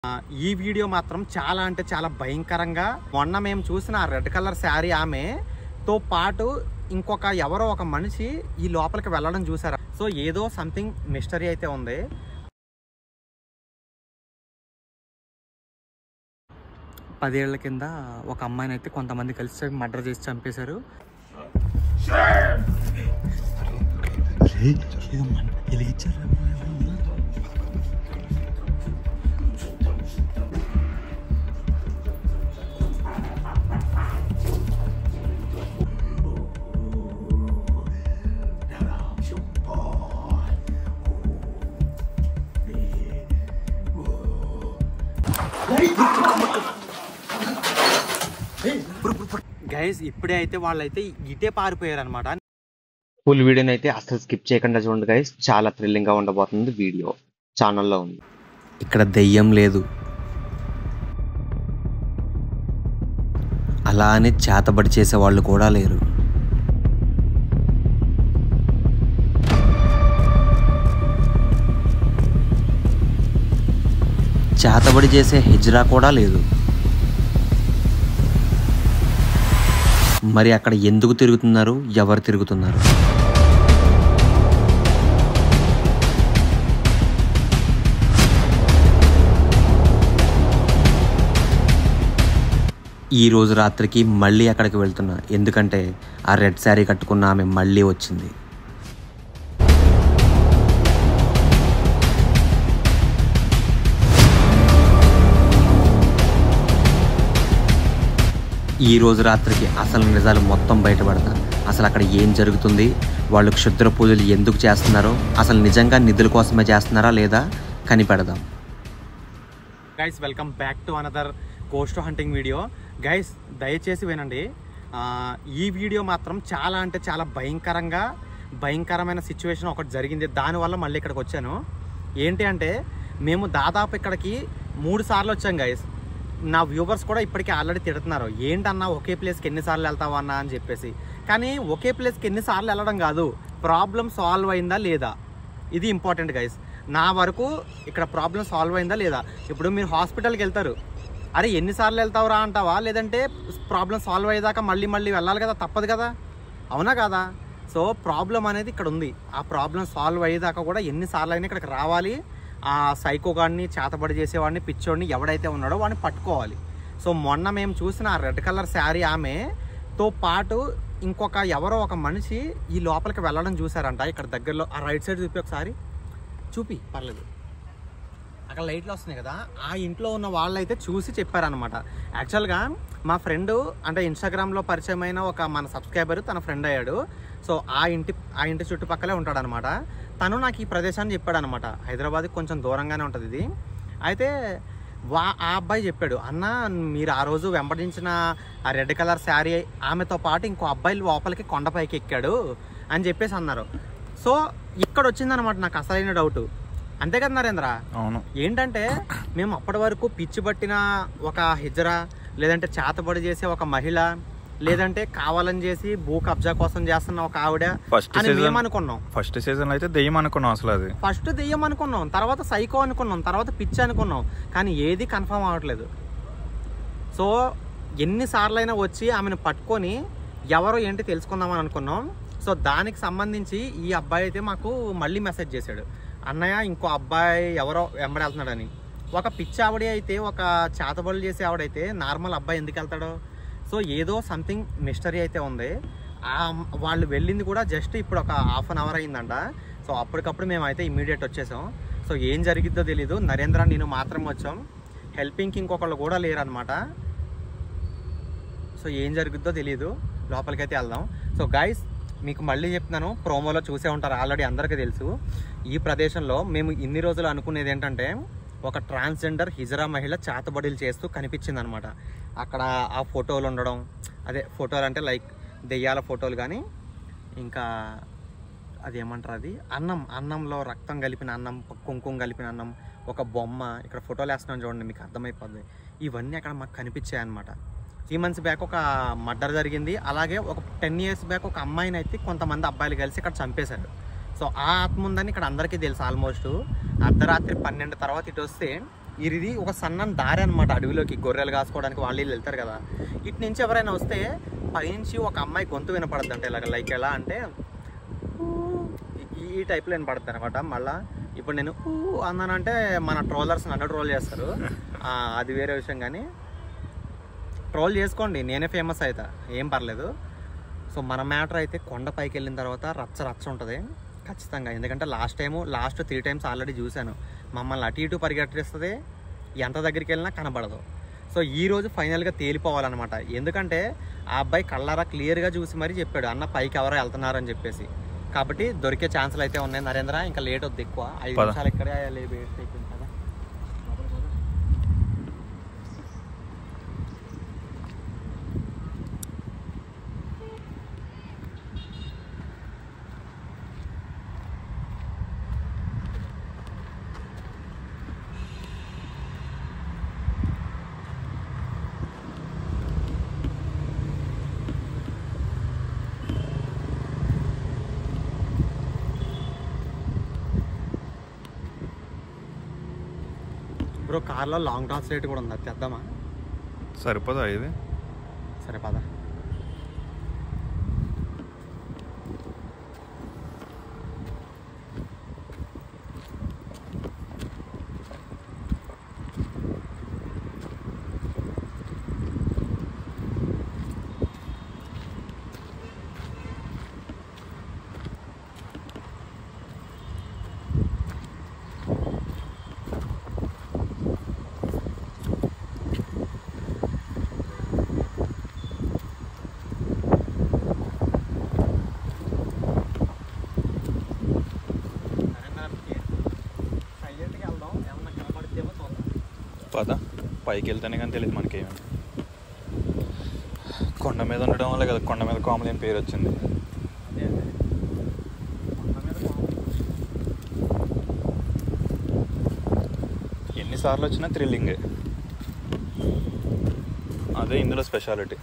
ఆ, ఈ వీడియో మాత్రం చాలా అంటే చాలా భయంకరంగా మొన్న మేము చూసిన ఆ రెడ్ కలర్ శారీ ఆమె తో పాటు ఇంకొక ఎవరో ఒక మనిషి ఈ లోపలికి వెళ్ళడం చూసారా సో ఏదో సంథింగ్ మిస్టరీ అయితే ఉంది పదేళ్ల కింద ఒక అమ్మాయిని అయితే కొంతమంది కలిసి మర్డర్ చేసి చంపేశారు గైస్ ఇప్పుడే అయితే వాళ్ళైతే ఇటే పారిపోయారు అనమాట ఫుల్ వీడియోని అయితే అసలు స్కిప్ చేయకుండా చూడండి గైస్ చాలా థ్రిల్లింగ్ గా ఉండబోతుంది వీడియో ఛానల్లో ఉంది ఇక్కడ దెయ్యం లేదు అలా అని చేతబడి చేసేవాళ్ళు కూడా లేరు చేతబడి చేసే హిజ్రా కూడా లేదు మరి అక్కడ ఎందుకు తిరుగుతున్నారు ఎవరు తిరుగుతున్నారు ఈ రోజు రాత్రికి మళ్ళీ అక్కడికి వెళ్తున్నా ఎందుకంటే ఆ రెడ్ శారీ కట్టుకున్న ఆమె మళ్ళీ వచ్చింది ఈ రోజు రాత్రికి అసలు నిజాలు మొత్తం బయటపడతా అసలు అక్కడ ఏం జరుగుతుంది వాళ్ళు క్షుద్ర పూజలు ఎందుకు చేస్తున్నారో అసలు నిజంగా నిధుల కోసమే చేస్తున్నారా లేదా కనిపెడదాం guys welcome back to another ghost hunting video guys దయచేసి వినండి ఆ, ఈ వీడియో మాత్రం చాలా అంటే చాలా భయంకరంగా భయంకరమైన సిచ్యువేషన్ ఒకటి జరిగింది దానివల్ల మళ్ళీ ఇక్కడికి వచ్చాను ఏంటి అంటే మేము దాదాపు ఇక్కడికి మూడు సార్లు వచ్చాం గైస్ నా వ్యూవర్స్ కూడా ఇప్పటికీ ఆల్రెడీ తిడుతున్నారు ఏంటన్నా ఒకే ప్లేస్కి ఎన్నిసార్లు వెళ్తావా అన్నా అని చెప్పేసి కానీ ఒకే ప్లేస్కి ఎన్నిసార్లు వెళ్ళడం కాదు ప్రాబ్లం సాల్వ్ అయిందా లేదా ఇది ఇంపార్టెంట్ గైస్ నా వరకు ఇక్కడ ప్రాబ్లం సాల్వ్ అయిందా లేదా ఇప్పుడు మీరు హాస్పిటల్కి వెళ్తారు అరే ఎన్నిసార్లు వెళ్తావురా అంటావా లేదంటే ప్రాబ్లం సాల్వ్ అయ్యేదాకా మళ్ళీ మళ్ళీ వెళ్ళాలి కదా తప్పదు కదా అవునా కదా సో ప్రాబ్లం అనేది ఇక్కడ ఉంది ఆ ప్రాబ్లం సాల్వ్ అయ్యేదాకా కూడా ఎన్నిసార్లు అయినా ఇక్కడికి రావాలి ఆ సైకో గాడిని చేతబడి చేసేవాడిని పిచ్చోడిని ఎవడైతే ఉన్నాడో వాడిని పట్టుకోవాలి సో మొన్న మేము చూసిన ఆ రెడ్ కలర్ శారీ ఆమె తో పాటు ఇంకొక ఎవరో ఒక మనిషి ఈ లోపలికి వెళ్ళడం చూసారంట ఇక్కడ దగ్గరలో ఆ రైట్ సైడ్ చూపి ఒకసారి చూపి పర్లేదు అక్కడ లైట్లు వస్తున్నాయి కదా ఆ ఇంట్లో ఉన్న వాళ్ళైతే చూసి చెప్పారనమాట యాక్చువల్గా మా ఫ్రెండ్ అంటే ఇన్స్టాగ్రామ్లో పరిచయమైన ఒక మన సబ్స్క్రైబర్ తన ఫ్రెండ్ అయ్యాడు సో ఆ ఇంటి ఆ ఇంటి చుట్టుపక్కలే ఉంటాడనమాట తను నాకు ఈ ప్రదేశాన్ని చెప్పాడనమాట హైదరాబాద్కి కొంచెం దూరంగానే ఉంటుంది ఇది అయితే వా ఆ అబ్బాయి చెప్పాడు అన్న మీరు ఆ రోజు వెంబడించిన ఆ రెడ్ కలర్ శారీ ఆమెతో పాటు ఇంకో అబ్బాయి లోపలికి కొండపైకి ఎక్కాడు అని చెప్పేసి అన్నారు సో ఇక్కడ వచ్చిందనమాట నాకు అసలైన డౌట్ అంతే కదా నరేంద్ర అవును ఏంటంటే మేము అప్పటి వరకు పిచ్చి పట్టిన ఒక హిజరా లేదంటే చేతబడి చేసే ఒక మహిళ లేదంటే కావాలని చేసి భూ కబ్జా కోసం చేస్తున్న ఒక ఆవిడ ఫస్ట్ అని సీజన్ మేము అనుకున్నాం ఫస్ట్ సీజన్ లో అయితే దెయ్యం అనుకున్నాం అసలు అది ఫస్ట్ దెయ్యం అనుకున్నాం తర్వాత సైకో అనుకున్నాం తర్వాత పిచ్చి అనుకున్నాం కానీ ఏది కన్ఫర్మ్ అవ్వట్లేదు సో ఎన్నిసార్లు అయినా వచ్చి ఆమెను పట్టుకొని ఎవరో ఏంటి తెలుసుకుందామని అనుకున్నాం సో దానికి సంబంధించి ఈ అబ్బాయి అయితే మాకు మళ్ళీ మెసేజ్ చేశాడు అన్నయ్య ఇంకో అబ్బాయి ఎవరో వెంబడి వెళ్తున్నాడని ఒక పిచ్చి ఆవిడ అయితే ఒక చేతబడులు చేసే ఆవిడైతే నార్మల్ అబ్బాయి ఎందుకు వెళ్తాడో సో ఏదో సంథింగ్ మిస్టరీ అయితే ఉంది ఆ వాళ్ళు వెళ్ళింది కూడా జస్ట్ ఇప్పుడు ఒక హాఫ్ అన్ అవర్ అయిందంట సో అప్పటికప్పుడు మేమైతే ఇమీడియట్ వచ్చేసాం సో ఏం జరిగిద్దో తెలీదు నరేంద్ర నేను మాత్రం వచ్చాం హెల్పింగ్కి ఇంకొకళ్ళు కూడా లేరనమాట సో ఏం జరుగుద్దో తెలియదు లోపలికైతే వెళ్దాం సో గైస్ మీకు మళ్ళీ చెప్తున్నాను ప్రోమోలో చూసే ఉంటారు ఆల్రెడీ అందరికీ తెలుసు ఈ ప్రదేశంలో మేము ఇన్ని రోజులు అనుకునేది ఏంటంటే ఒక ట్రాన్స్జెండర్ హిజరా మహిళ చేతబడులు చేస్తూ కనిపించింది అనమాట అక్కడ ఆ ఫోటోలు ఉండడం అదే ఫోటోలు అంటే లైక్ దెయ్యాల ఫోటోలు కానీ ఇంకా అదేమంటారు అది అన్నం అన్నంలో రక్తం కలిపిన అన్నం కుంకుమ కలిపిన అన్నం ఒక బొమ్మ ఇక్కడ ఫోటోలు వేస్తున్నాను చూడండి మీకు అర్థమైపోద్ది ఇవన్నీ అక్కడ మాకు కనిపించాయి అనమాట త్రీ మంత్స్ బ్యాక్ ఒక మర్డర్ జరిగింది అలాగే ఒక టెన్ ఇయర్స్ బ్యాక్ ఒక అమ్మాయిని అయితే కొంతమంది అబ్బాయిలు కలిసి ఇక్కడ చంపేశారు సో ఆ ఆత్మ ఉందని ఇక్కడ అందరికీ తెలుసు ఆల్మోస్ట్ అర్ధరాత్రి పన్నెండు తర్వాత ఇటు వస్తే ఇది ఒక సన్నని దారి అనమాట అడవిలోకి గొర్రెలు కాసుకోవడానికి వాళ్ళు వీళ్ళు వెళ్తారు కదా ఇటు నుంచి ఎవరైనా వస్తే పైనుంచి ఒక అమ్మాయి గొంతు వినపడద్దు అంటే ఇలాగ లైక్ ఎలా అంటే ఊ, ఈ- ఈ టైప్లో వినపడుతుంది అనమాట మళ్ళా ఇప్పుడు నేను ఊ అన్నానంటే మన ట్రోలర్స్ నన్ను ట్రోల్ చేస్తారు ఆ, అది వేరే విషయం కానీ ట్రోల్ చేసుకోండి నేనే ఫేమస్ అవుతా ఏం పర్లేదు సో మన మ్యాటర్ అయితే కొండ పైకి వెళ్ళిన తర్వాత రచ్చ రచ్చ ఉంటుంది ఖచ్చితంగా ఎందుకంటే last time last three times already చూశాను మమ్మల్ని అటు ఇటు పరిగెట్టిస్తుంది ఎంత దగ్గరికి వెళ్ళినా కనబడదు సో ఈ రోజు ఫైనల్గా తేలిపోవాలన్నమాట ఎందుకంటే ఆ అబ్బాయి కళ్ళారా క్లియర్గా చూసి మరీ చెప్పాడు అన్న పైకి ఎవరో వెళ్తున్నారని చెప్పేసి కాబట్టి దొరికే ఛాన్సులు అయితే ఉన్నాయి నరేంద్ర ఇంకా లేట్ వద్దు ఎక్కువ ఐదు పద. నిమిషాలు ఇక్కడే లేట్ అయిపోయింది కదా బ్రో కార్లో లాంగ్ టార్చ్ లైట్ కూడా ఉంది అది తెద్దామా సరిపోదా ఇది సరే పద సైలెంట్గా వెళ్దాం ఏమన్నా కనబడితేమో చూద్దాం పద పైకి వెళ్తేనే కానీ తెలియదు మనకేమి కొండ మీద ఉండడం వల్ల కదా కొండ మీద కామెడీ అని పేరు వచ్చింది అదే అదే కొండ మీద బాగుంది. ఎన్నిసార్లు వచ్చినా థ్రిల్లింగే అదే ఇందులో స్పెషాలిటీ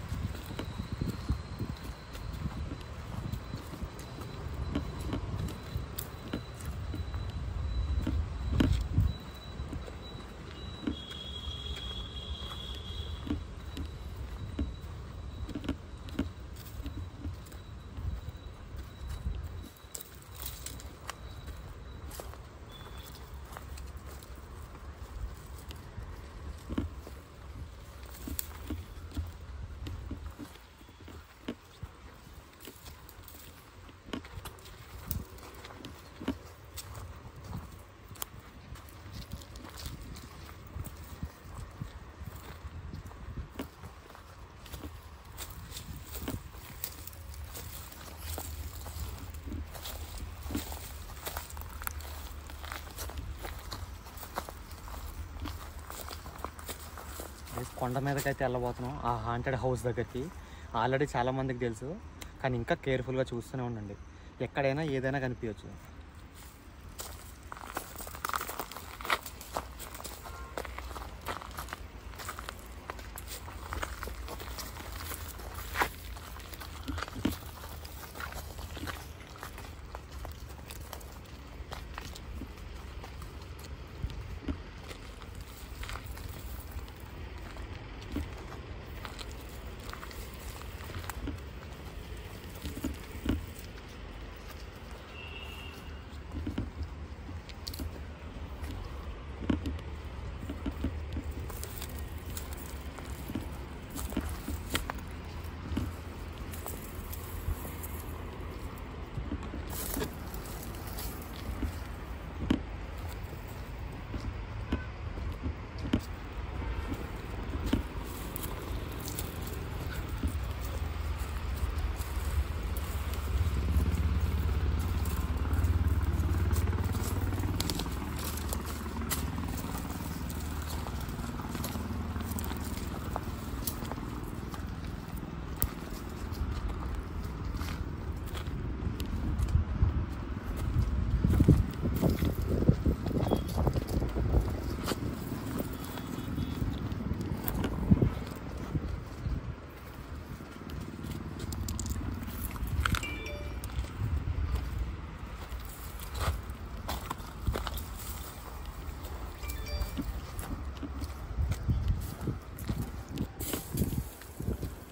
గైస్, కొండ మీదకైతే వెళ్ళబోతున్నాం ఆ హాంటెడ్ హౌస్ దగ్గరికి ఆల్రెడీ చాలా మందికి తెలుసు కానీ ఇంకా కేర్ఫుల్గా చూస్తూనే ఉండండి ఎక్కడైనా ఏదైనా కనిపించవచ్చు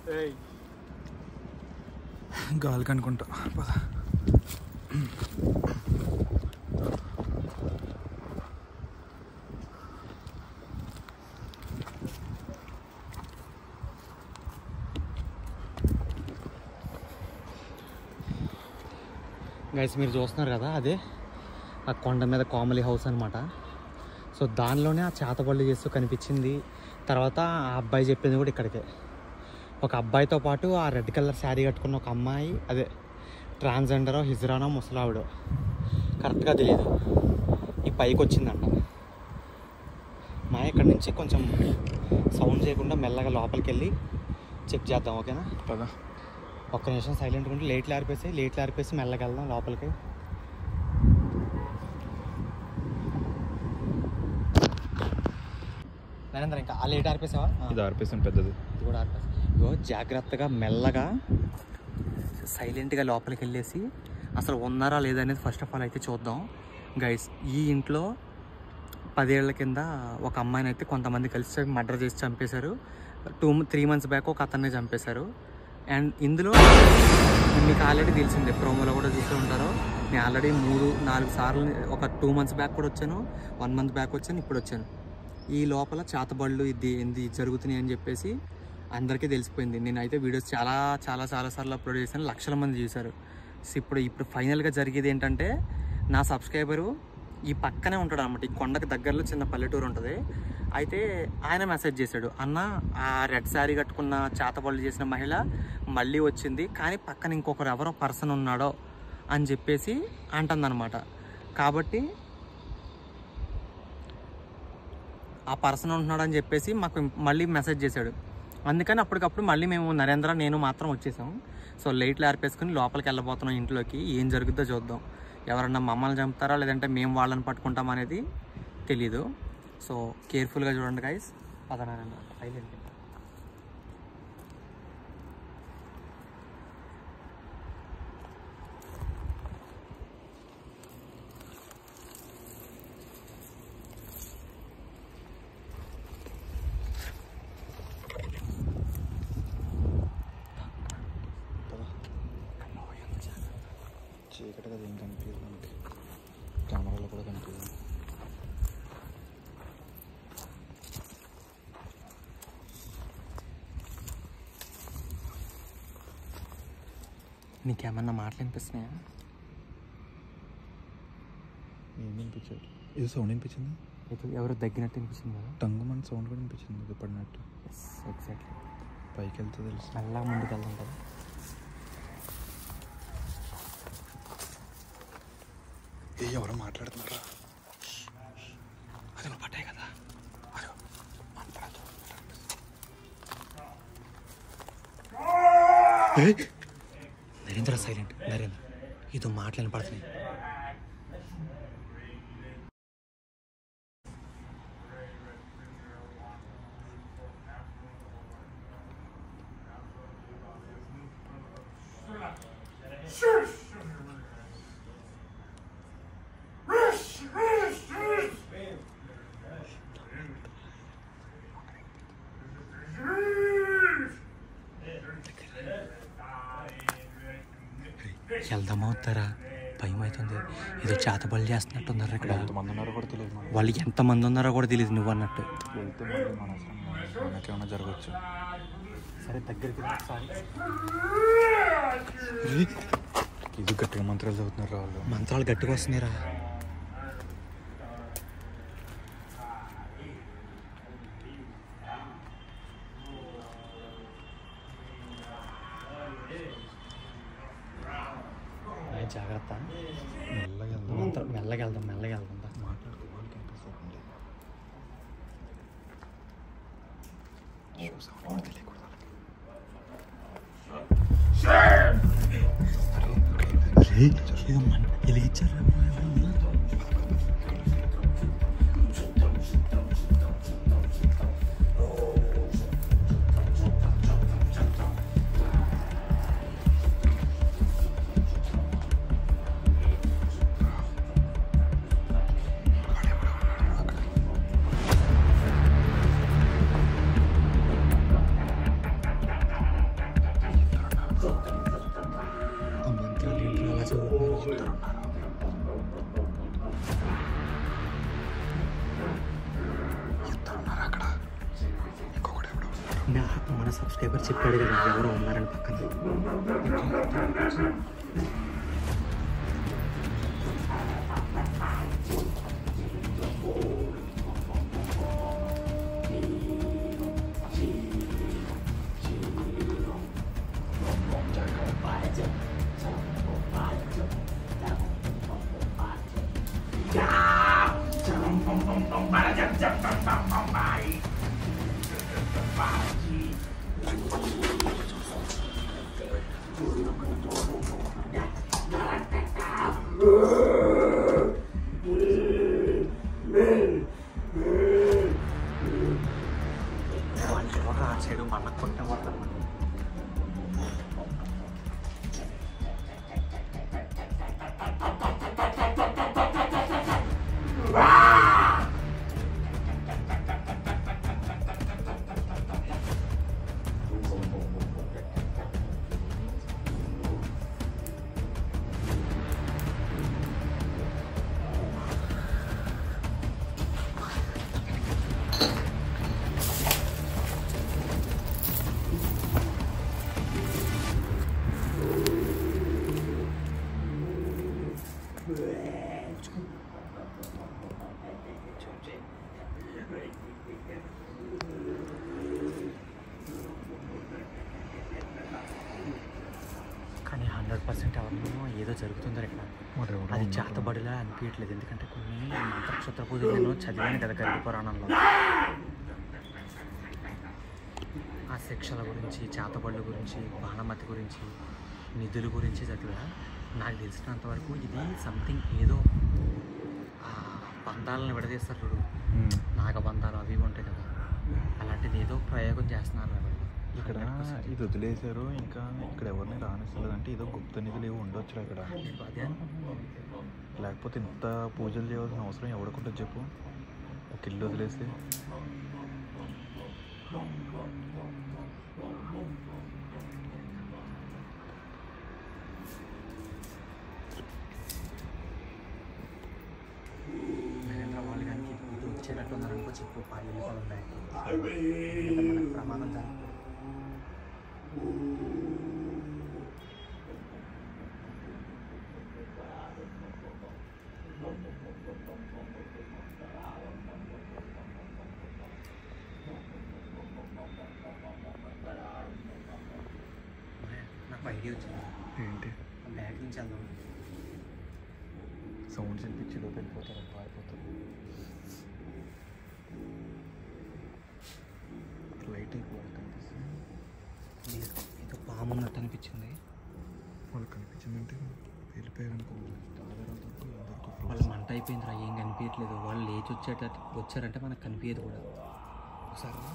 గాలికి అనుకుంటా పద గైస్ మీరు చూస్తున్నారు కదా అదే ఆ కొండ మీద కామలీ హౌస్ అనమాట సో దానిలోనే ఆ చేతబళ్ళు చేస్తూ కనిపించింది తర్వాత ఆ అబ్బాయి చెప్పింది కూడా ఇక్కడికే ఒక అబ్బాయితో పాటు ఆ రెడ్ కలర్ శారీ కట్టుకున్న ఒక అమ్మాయి అదే ట్రాన్స్జెండరో హిజ్రానో ముసలావిడో కరెక్ట్గా తెలియదు ఈ పైకి వచ్చిందంట మా ఇక్కడ నుంచి కొంచెం సౌండ్ చేయకుండా మెల్లగా లోపలికి వెళ్ళి చెక్ చేద్దాం ఓకేనా పద ఒక్క నిమిషం సైలెంట్గా ఉండి లేట్లు ఆరిపేసి లేట్లు ఆరిపేసి మెల్లగా వెళ్దాం లోపలికి నరేంద్ర ఇంకా ఆ లేట్ ఆరిపేసావా ఆ, ఇది ఆర్పేసాను పెద్దది ఇది కూడా ఆరిపేసా ఇగో జాగ్రత్తగా మెల్లగా సైలెంట్గా లోపలికి వెళ్ళేసి అసలు ఉన్నారా లేదా అనేది ఫస్ట్ ఆఫ్ ఆల్ అయితే చూద్దాం గైస్ ఈ ఇంట్లో పదేళ్ల కింద ఒక అమ్మాయిని అయితే కొంతమంది కలిసి మర్డర్ చేసి చంపేశారు టూ త్రీ మంత్స్ బ్యాక్ ఒక అతన్ని చంపేశారు అండ్ ఇందులో మీకు ఆల్రెడీ తెలిసిందే ప్రోమోలో కూడా చూసే ఉంటారు నేను ఆల్రెడీ మూడు నాలుగు సార్లు ఒక టూ మంత్స్ బ్యాక్ కూడా వచ్చాను వన్ మంత్ బ్యాక్ వచ్చాను ఇప్పుడు వచ్చాను ఈ లోపల చేతబళ్ళు ఇది ఏంది జరుగుతున్నాయి అని చెప్పేసి అందరికీ తెలిసిపోయింది నేనైతే వీడియోస్ చాలా చాలా చాలా సార్లు అప్లోడ్ చేశాను లక్షల మంది చూశారు సో ఇప్పుడు ఇప్పుడు ఫైనల్గా జరిగేది ఏంటంటే నా సబ్స్క్రైబరు ఈ పక్కనే ఉంటాడు అనమాట ఈ కొండకి దగ్గరలో చిన్న పల్లెటూరు ఉంటుంది అయితే ఆయన మెసేజ్ చేశాడు అన్న ఆ రెడ్ శారీ కట్టుకున్న చేతబళ్ళు చేసిన మహిళ మళ్ళీ వచ్చింది కానీ పక్కన ఇంకొకరు ఎవరో పర్సన్ ఉన్నాడో అని చెప్పేసి అంటుందన్నమాట కాబట్టి ఆ పర్సన్ ఉంటున్నాడు అని చెప్పేసి మాకు మళ్ళీ మెసేజ్ చేశాడు అందుకని అప్పటికప్పుడు మళ్ళీ మేము నరేంద్ర నేను మాత్రం వచ్చేసాం సో లైట్లు ఆర్పేసుకుని లోపలికి వెళ్ళబోతున్నాం ఇంట్లోకి ఏం జరుగుద్దో చూద్దాం ఎవరన్నా మమ్మల్ని చంపుతారా లేదంటే మేము వాళ్ళని పట్టుకుంటాం అనేది తెలీదు సో కేర్ఫుల్గా చూడండి గైస్ పద నరేంద్ర సైలెంట్ చీకటి కదా ఏం కనిపించదు మనకి కెమెరాలో కూడా కనిపించదు నీకేమన్నా మాటలు వినిపిస్తున్నాయా ఏం వినిపించదు ఇది సౌండ్ వినిపించింది ఇది ఎవరు దగ్గినట్టు వినిపించింది కదా టంగు మన సౌండ్ కూడా వినిపించింది ఇది పడినట్టు ఎస్ ఎగ్జాక్ట్లీ పైకి వెళ్తే తెలుసు మెల్లగా ముందుకు వెళ్దాం కదా ఏ ఎవరో మాట్లాడుతున్నారా అది నువ్వు పట్టాయి కదా అదిగో, మంత్రాలు. నరేంద్ర సైలెంట్ నరేంద్ర ఇదో మాటలు పడుతున్నాయి వెళ్దామా వస్తారా భయం అవుతుంది ఏదో చేతబడి చేస్తున్నట్టున్నారు ఇక్కడ ఎంతమంది ఉన్నారో కూడా తెలియదు మనకి వాళ్ళు ఎంతమంది ఉన్నారో కూడా తెలియదు నువ్వు అన్నట్టు వెళ్తే మళ్ళీ మన మనకేమైనా జరగచ్చు సరే దగ్గరికి రా ఒకసారి ఇది గట్టిగా మంత్రాలు చదువుతున్నారు వాళ్ళు మంత్రాలు గట్టిగా వస్తున్నాయిరా ఏ జాగ్రత్త మెల్లగా వెళ్దాం మంత్రం మెల్లగా వెళ్దాం మెల్లగా వెళ్దాం దా. మాట్లాడుకో వాళ్ళకి అనిపిస్తుంది సౌండ్ కూడా తెలియకూడదు వాళ్ళకి. అరే, ఇదో మన వెలిగించారా నా మన సబ్స్క్రైబర్ చెప్పాడు కదా ఎవరో ఉన్నారని పక్కన వాళ్ళు ఎవరు ఆ సైడు మన కొట్టబోతారు కానీ హండ్రెడ్ పర్సెంట్ ఎవరినో ఏదో జరుగుతుందో ఇక్కడ అది చేతబడిలా అనిపించట్లేదు ఎందుకంటే కొన్ని మంత్రక్షత్ర పూజలు నేను చదివాను కదా గరుడ పురాణంలో ఆ శిక్షల గురించి చేతబడుల గురించి బాణమతి గురించి నిధుల గురించి చదివా నాకు తెలిసినంత వరకు ఇది సంథింగ్ ఏదో ఆ బంధాలను విడదీస్తారు చూడు నాగబంధాలు అవి ఇవి ఉంటాయి కదా అలాంటిది ఏదో ప్రయోగం చేస్తున్నారు వాళ్ళు. ఇక్కడ 100%. ఇది వదిలేశారు ఇంకా ఇక్కడ ఎవరిని రానిస్తలేదు అంటే ఏదో గుప్త నిధులు ఏవి ఉండొచ్చు ఇక్కడ అదే లేకపోతే ఇంత పూజలు చేయవలసిన అవసరం ఎవడుకుంటుంది చెప్పు ఒక ఇల్లు వదిలేసి నరేంద్ర వాళ్ళు కానీ ఇది వచ్చేటట్టు ఉన్నారనుకో చెప్పు పాలు వెళ్ళిపోవడం బ్యాగ్ మనకు ప్రమాదం జరుగుతుంది నాకు ఐడియా వచ్చింది ఏంటి బ్యాగ్ నుంచి వెళ్దాం సౌండ్స్ వినిపించి లోపు వెళ్ళిపోతారు పారిపోతారు లైట్ అయిపోవాలి కనిపిస్తుంది లేదు ఏదో పాము ఉన్నట్టు అనిపించింది వాళ్ళకి కనిపించిందంటే వెళ్ళిపోయారు అనుకోవాలి వాళ్ళు మంట అయిపోయిందిరా ఏం కనిపించట్లేదు వాళ్ళు లేచి వచ్చేట వచ్చారంటే మనకు కనిపించదు కూడా ఒకసారి రా.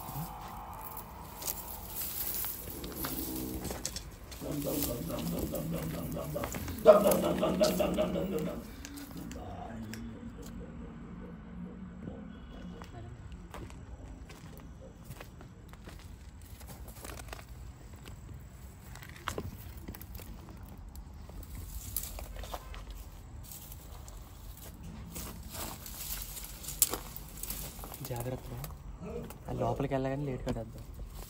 జాగ్రత్త ఆ లోపలికి వెళ్ళగానే లేట్ కట్టేద్దాం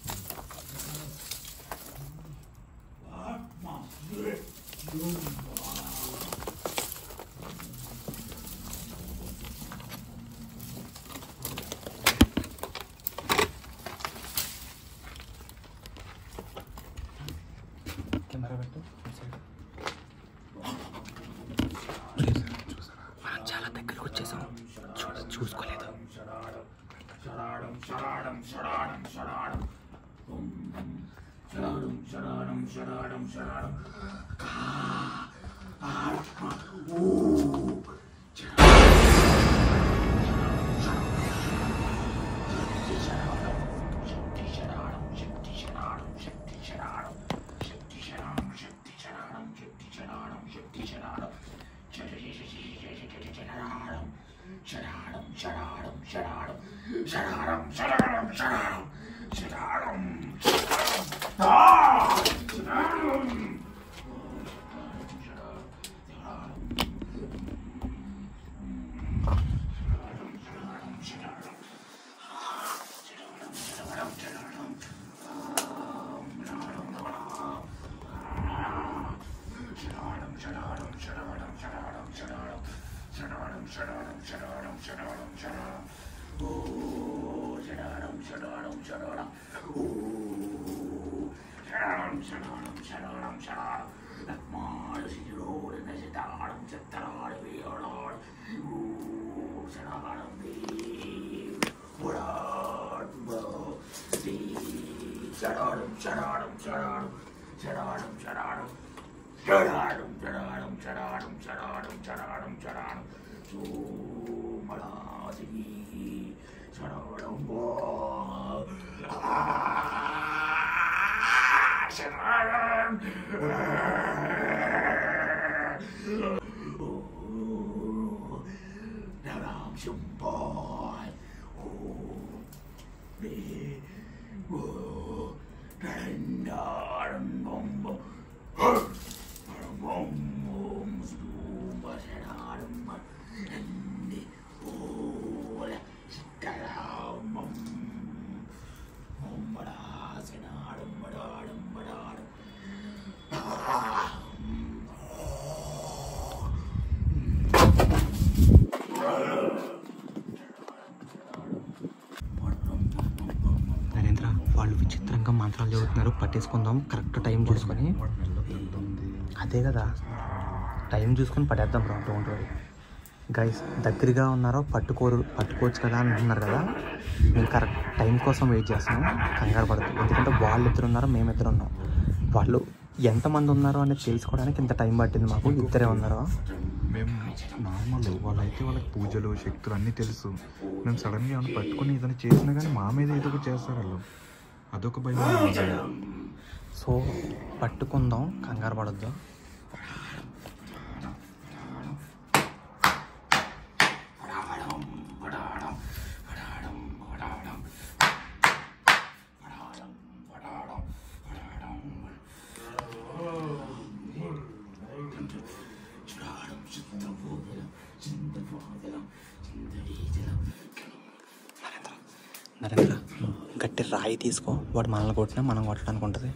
కెమెరా పెట్టు ఇటు సైడ్. మనం చాలా దగ్గరకు వచ్చేసాం చూడ చూసుకోలేదు నరేంద్ర వాళ్ళు విచిత్రంగా మంత్రాలు చదువుతున్నారు పట్టేసుకుందాం కరెక్ట్ టైం చూసుకొని అదే కదా టైం చూసుకొని పడేద్దాం బ్రో డోంట్ వరీ గైస్ దగ్గరగా ఉన్నారో పట్టుకోరు పట్టుకోవచ్చు కదా అని అంటున్నారు కదా మేము కరెక్ట్ టైం కోసం వెయిట్ చేస్తున్నాం కంగారు పడదు ఎందుకంటే వాళ్ళు ఇద్దరు ఉన్నారు మేము ఇద్దరు ఉన్నాం వాళ్ళు ఎంతమంది ఉన్నారో అనేది తెలుసుకోవడానికి ఇంత టైం పట్టింది మాకు ఇద్దరే ఉన్నారో మేము నార్మల్ వాళ్ళైతే వాళ్ళకి పూజలు శక్తులు అన్నీ తెలుసు మేము సడన్గా ఏమైనా పట్టుకొని ఏదైనా చేసినా కానీ మా మీద ఏదో ఒకటి చేస్తారు వాళ్ళు అదొక భయం ఉంది. సో పట్టుకుందాం కంగారు పడద్దు నరేంద్ర గట్టి రాయి తీసుకో వాడు మనల్ని కొట్టినా మనం కొట్టడానికి ఉంటుంది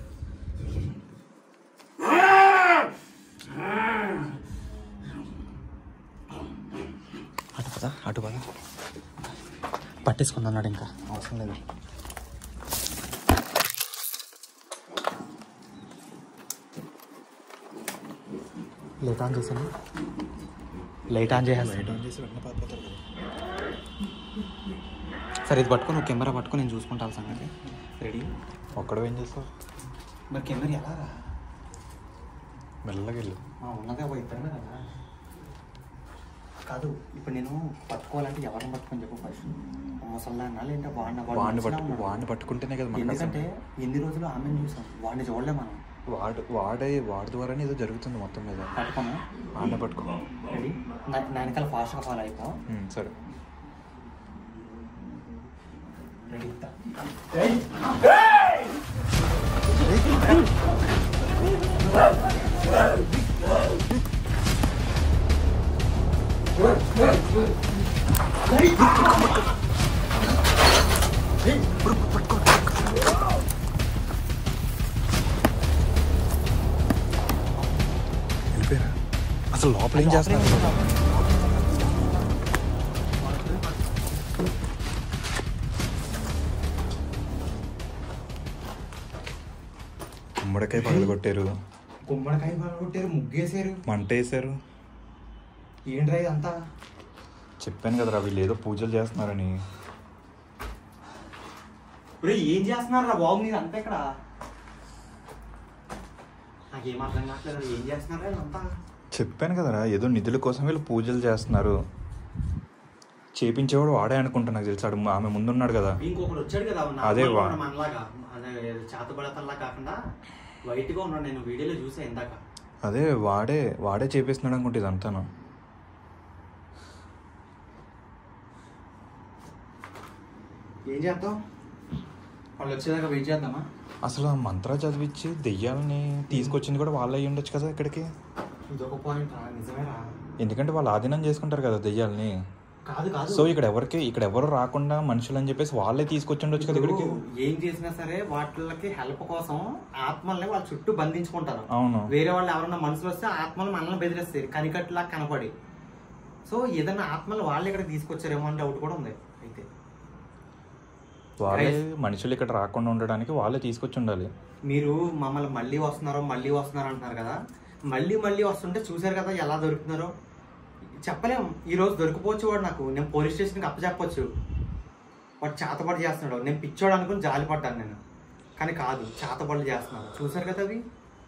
అటు పద అటు పద పట్టేసుకుంది అన్నాడు ఇంకా అవసరం లేదు లైట్ ఆన్ చేసాను లైట్ ఆన్ చేసేస్తాను లైట్ ఆన్ చేసి వెంటనే పారిపోతారు కదా సరే ఇది పట్టుకొని నువ్వు కెమెరా పట్టుకొని నేను చూసుకుంటా ఆ సంగతి రెడీ ఒక్కడ ఏం చేస్తావు మరి కెమెరా ఎలా రా మెల్లగా వెళ్ళు ఉన్నదే ఒక ఇద్దరమే కదా కాదు ఇప్పుడు నేను పట్టుకోవాలంటే ఎవరిని పట్టుకొని చెప్పు ఫస్ట్ ముసల్దాన్నా లేదంటే వాడిన వాడిని పట్టు వాడిని పట్టుకుంటేనే కదా మనకు అసలు ఎందుకంటే ఎన్ని రోజులు ఆమెను చూసాం వాడిని చూడలే మనం వాడు వాడే వాడి ద్వారానే ఏదో జరుగుతుంది మొత్తం మీద పట్టుకోము ఆడనే పట్టుకో రెడీ నా నా వెనకాల ఫాస్ట్గా ఫాలో అయిపో ఉమ్, సరే రెడీ వెళ్ళిపోయారా అసలు లోపల ఏం చేస్తున్నారు గుమ్మడికాయ పగలు కొట్టారు గుమ్మడికాయ కొట్టారు ముగ్గేసారు మంట వేసారు ఏంట్రా ఇదంతా చెప్పాను కదరా వీళ్ళు ఏదో పూజలు చేస్తున్నారని ఒరే ఏం చేస్తున్నారా బాబు మీరు అంతా ఇక్కడ నాకేం అర్థం కావట్లేదు ఏం చేస్తున్నారా వీళ్ళంతా చెప్పాను కదరా ఏదో నిధుల కోసం వీళ్ళు పూజలు చేస్తున్నారు చేపించేవాడు వాడే అనుకుంటా నాకు తెలిసాడు ఆమె ముందున్నాడు కదా ఇంకొకడు వచ్చాడు కదా అదే వా- నార్మల్గా మనలాగా అదే చేతబడతల్లా కాకుండా వైట్ గా ఉన్నాడు నేను వీడియోలో చూసా ఇందాక అదే వాడే వాడే చేపిస్తున్నాడు అనుకుంటే ఇదంతాను ఏం చేద్దాం వాళ్ళు వచ్చేదాకా వెయిట్ చేద్దామా అసలు ఆ మంత్రా చదివించి దెయ్యాలని తీసుకొచ్చింది కూడా వాళ్ళు అయ్యి ఉండొచ్చు కదా ఇక్కడికి ఇదొక పాయింట్ నిజమేరా ఎందుకంటే వాళ్ళు ఆధీనం చేసుకుంటారు కదా దెయ్యాలని కాదు కాదు సో ఇక్కడ ఎవరికి ఇక్కడ ఎవరు రాకుండా మనుషులు అని చెప్పేసి వాళ్ళే తీసుకొచ్చి ఉండొచ్చు కదా ఇక్కడికి ఇప్పుడు ఏం చేసినా సరే వాటికి హెల్ప్ కోసం ఆత్మల్ని వాళ్ళ చుట్టూ బంధించుకుంటారు అవును వేరే వాళ్ళు ఎవరన్నా మనుషులు వస్తే ఆత్మలు మనల్ని బెదిరిస్తాయి కనికట్టులా కనపడి సో ఏదన్నా ఆత్మలు వాళ్ళు ఇక్కడ తీసుకొచ్చారేమో అని డౌట్ కూడా ఉంది అయితే వాళ్ళే మనుషులు ఇక్కడ రాకుండా ఉండడానికి వాళ్ళే తీసుకొచ్చి ఉండాలి మీరు మమ్మల్ని మళ్ళీ వస్తున్నారో మళ్ళీ వస్తున్నారు అంటున్నారు కదా మళ్ళీ మళ్ళీ వస్తుంటే చూశారు కదా ఎలా దొరుకుతున్నారో చెప్పలేం ఈ రోజు దొరికిపోవచ్చు వాడు నాకు నేను పోలీస్ స్టేషన్కి అప్పచెప్పొచ్చు వాడు చేతబడి చేస్తున్నాడు నేను పిచ్చోడు అనుకుని జాలిపడ్డాను నేను కానీ కాదు చేతబడులు చేస్తున్నాడు చూశారు కదా అవి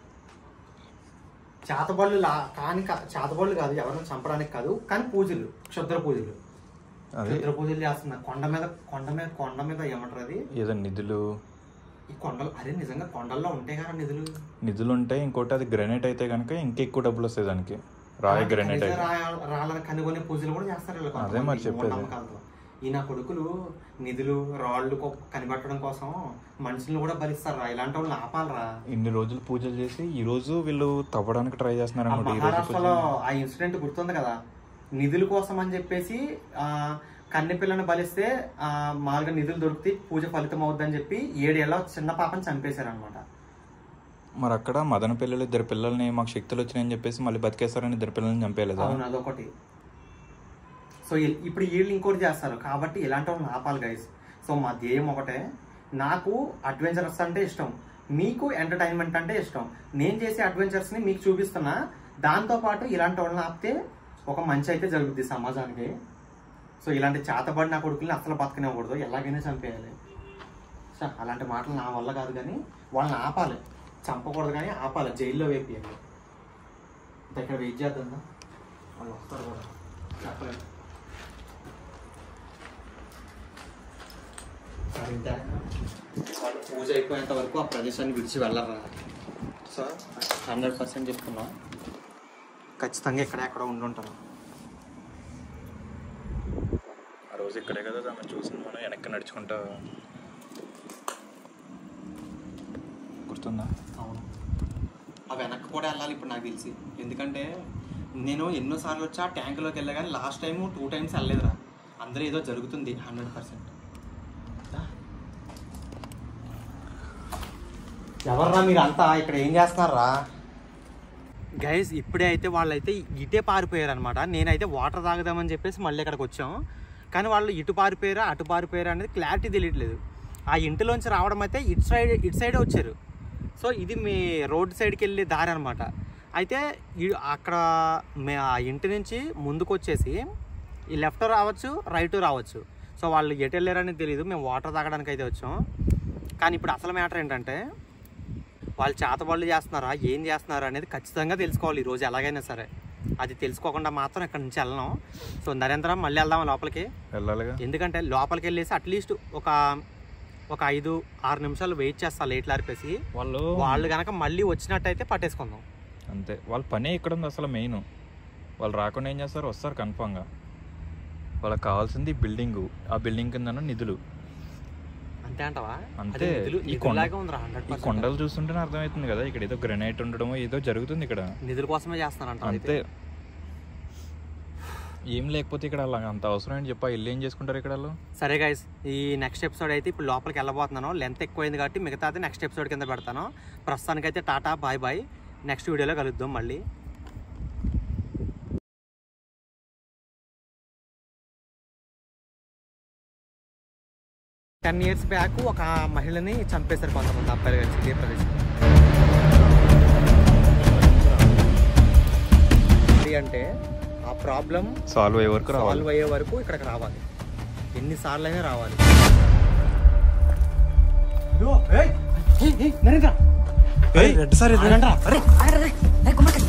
చేతబడులు లా కానీ కా- చేతబడులు కాదు ఎవరిని చంపడానికి కాదు కానీ పూజలు క్షుద్ర పూజలు అదే క్షుద్ర పూజలు చేస్తున్నారు కొండ మీద కొండ మీద కొండ మీద ఏమంటారు అది ఏదో నిధులు ఈ కొండలు అరే నిజంగా కొండల్లో ఉంటాయి కదా నిధులు నిధులు ఉంటే ఇంకోటి అది గ్రెనైట్ అయితే కనుక ఇంకెక్కువ డబ్బులు వస్తాయి దానికి రాయి గ్రెనైట్ ఖనిజ అయితే రాయ- రాళ్ళని కనుగొనే పూజలు కూడా చేస్తారు వీళ్ళు అదే మరి కొంతమంది చెప్పేది. మూఢనమ్మకాలతో. ఈ నా కొడుకులు నిధులు రాళ్ళు కొ- కనిపెట్టడం కోసం మనుషులను కూడా భరిస్తారా ఇలాంటి వాళ్ళని ఆపాలరా ఇన్ని రోజులు పూజలు చేసి ఈ రోజు వీళ్ళు తవ్వడానికి ట్రై చేస్తున్నారు ఆ అన్నమాట ఈ రోజు మహారాష్ట్రలో పూజలు. ఆ ఇన్సిడెంట్ గుర్తుంది కదా నిధుల కోసం అని చెప్పేసి ఆ కన్నె పిల్లని బలిస్తే ఆ మామూలుగా నిధులు దొరికితే పూజ ఫలితం అవుద్దని చెప్పి ఏడేళ్ళ చిన్న పాపని చంపేశారనమాట మరి అక్కడ మదన పిల్లలు ఇద్దరు పిల్లల్ని మాకు శక్తులు వచ్చినాయని చెప్పేసి మళ్ళీ బతికేస్తారని ఇద్దరు పిల్లల్ని చంపేయలేదా అవును అదొకటి సో ఇ- ఇప్పుడు వీళ్ళు ఇంకోటి చేస్తారు కాబట్టి ఇలాంటి వాళ్ళని ఆపాలి గైస్ సో మా ధ్యేయం ఒకటే నాకు అడ్వెంచరస్ అంటే ఇష్టం మీకు ఎంటర్టైన్మెంట్ అంటే ఇష్టం నేను చేసే అడ్వెంచర్స్ ని మీకు చూపిస్తున్నా దాంతో పాటు ఇలాంటి వాళ్ళని ఆపితే ఒక మంచి అయితే జరుగుద్ది సమాజానికి సో ఇలాంటి చేతబడిన కొడుకుల్ని అసలు బతకనివ్వకూడదు ఎలాగైనా చంపేయాలి సో అలాంటి మాటలు నా వల్ల కాదు కానీ వాళ్ళని ఆపాలి చంపకూడదు కానీ ఆపాలి జైల్లో వేపియాలి ఇక్కడ వెయిట్ చేద్దాం వాళ్ళు వస్తారు కూడా చెప్పలేదు సరే, ఇంతే. వాళ్ళు పూజ అయిపోయేంత వరకు ఆ ప్రదేశాన్ని విడిచి వెళ్ళరా సో హండ్రెడ్ పర్సెంట్ చెప్తున్నా ఖచ్చితంగా ఇక్కడ ఎక్కడ ఉండుంటారు ఆ రోజు ఇక్కడే కదా ఆమె చూసింది మనం వెనక్కి నడుచుకుంటా గుర్తుందా అవును ఆ వెనక్కి కూడా వెళ్ళాలి ఇప్పుడు నాకు తెలిసి ఎందుకంటే నేను ఎన్నోసార్లు వచ్చి ఆ ట్యాంకులోకి వెళ్ళా కానీ లాస్ట్ టైం టూ టైమ్స్ వెళ్ళలేదురా అందరూ ఏదో జరుగుతుంది హండ్రెడ్ పర్సెంట్ ఎవర్రా మీరంతా ఇక్కడ ఏం చేస్తున్నారా గైస్ ఇప్పుడే అయితే వాళ్ళైతే ఇటే పారిపోయారు అనమాట నేనైతే వాటర్ తాగుదామని చెప్పేసి మళ్ళీ ఇక్కడికి వచ్చాం కానీ వాళ్ళు ఇటు పారిపోయారా అటు పారిపోయారా అనేది క్లారిటీ తెలియట్లేదు ఆ ఇంటిలోంచి రావడం అయితే ఇటు సైడ్ ఇటు సైడే వచ్చారు సో ఇది మీ రోడ్ సైడ్కి వెళ్ళే దారి అనమాట అయితే ఈ- అక్కడ మే ఆ ఇంటి నుంచి ముందుకు వచ్చేసి ఈ లెఫ్ట్ రావచ్చు రైట్ రావచ్చు సో వాళ్ళు ఎటు వెళ్ళారని తెలియదు మేము వాటర్ తాగడానికి అయితే వచ్చాం కానీ ఇప్పుడు అసలు మ్యాటర్ ఏంటంటే వాళ్ళు చేతబడులు చేస్తున్నారా ఏం చేస్తున్నారా అనేది ఖచ్చితంగా తెలుసుకోవాలి ఈరోజు ఎలాగైనా సరే అది తెలుసుకోకుండా మాత్రం ఇక్కడ నుంచి వెళ్ళను సో నరేంద్ర మళ్ళీ వెళ్దాం లోపలికి వెళ్ళాలిగా ఎందుకంటే లోపలికి వెళ్ళేసి అట్లీస్ట్ ఒక ఒక ఐదు ఆరు నిమిషాలు వెయిట్ చేస్తా లేట్ లారిపేసి వాళ్ళు వాళ్ళు కనుక మళ్ళీ వచ్చినట్టయితే పట్టేసుకుందాం అంతే వాళ్ళ పనే ఇక్కడ ఉంది అసలు మెయిన్ వాళ్ళు రాకుండా ఏం చేస్తారు వస్తారు కన్ఫామ్గా వాళ్ళకి కావాల్సింది బిల్డింగ్ ఆ బిల్డింగ్ కింద నిధులు అంతే అంటావా అంతే. అదే నిధులు ఈ కొండ- నిధుల్లాగే ఉందిరా హండ్రెడ్ ఈ కొండలు చూస్తుంటేనే అర్థమవుతుంది కదా ఇక్కడ ఏదో గ్రెనైట్ ఉండడం ఏదో జరుగుతుంది ఇక్కడ నిధుల కోసమే చేస్తానంట అంతే ఏం లేకపోతే ఇక్కడ అలా అంత అవసరం ఏంటి చెప్పా ఇల్లు ఏం చేసుకుంటారు ఇక్కడ వాళ్ళు సరే గైస్ ఈ నెక్స్ట్ ఎపిసోడ్ అయితే ఇప్పుడు లోపలికి వెళ్ళబోతున్నాను లెంత్ ఎక్కువైంది కాబట్టి మిగతాది నెక్స్ట్ ఎపిసోడ్ కింద పెడతాను ప్రస్తుతానికైతే టాటా బాయ్ బాయ్ నెక్స్ట్ వీడియోలో కలుద్దాం మళ్ళీ టెన్ ఇయర్స్ బ్యాక్ ఒక మహిళని చంపేశారు కొంతమంది అబ్బాయిలు కలిసి ఇదే ప్రదేశం అంటే ఆ ప్రాబ్లం సాల్వ్ అయ్యే వరకు రావాలి సాల్వ్ అయ్యే వరకు ఇక్కడికి రావాలి ఎన్నిసార్లు అయినా రావాలి నరేంద్ర రెడ్ సార్ నరేంద్ర అరే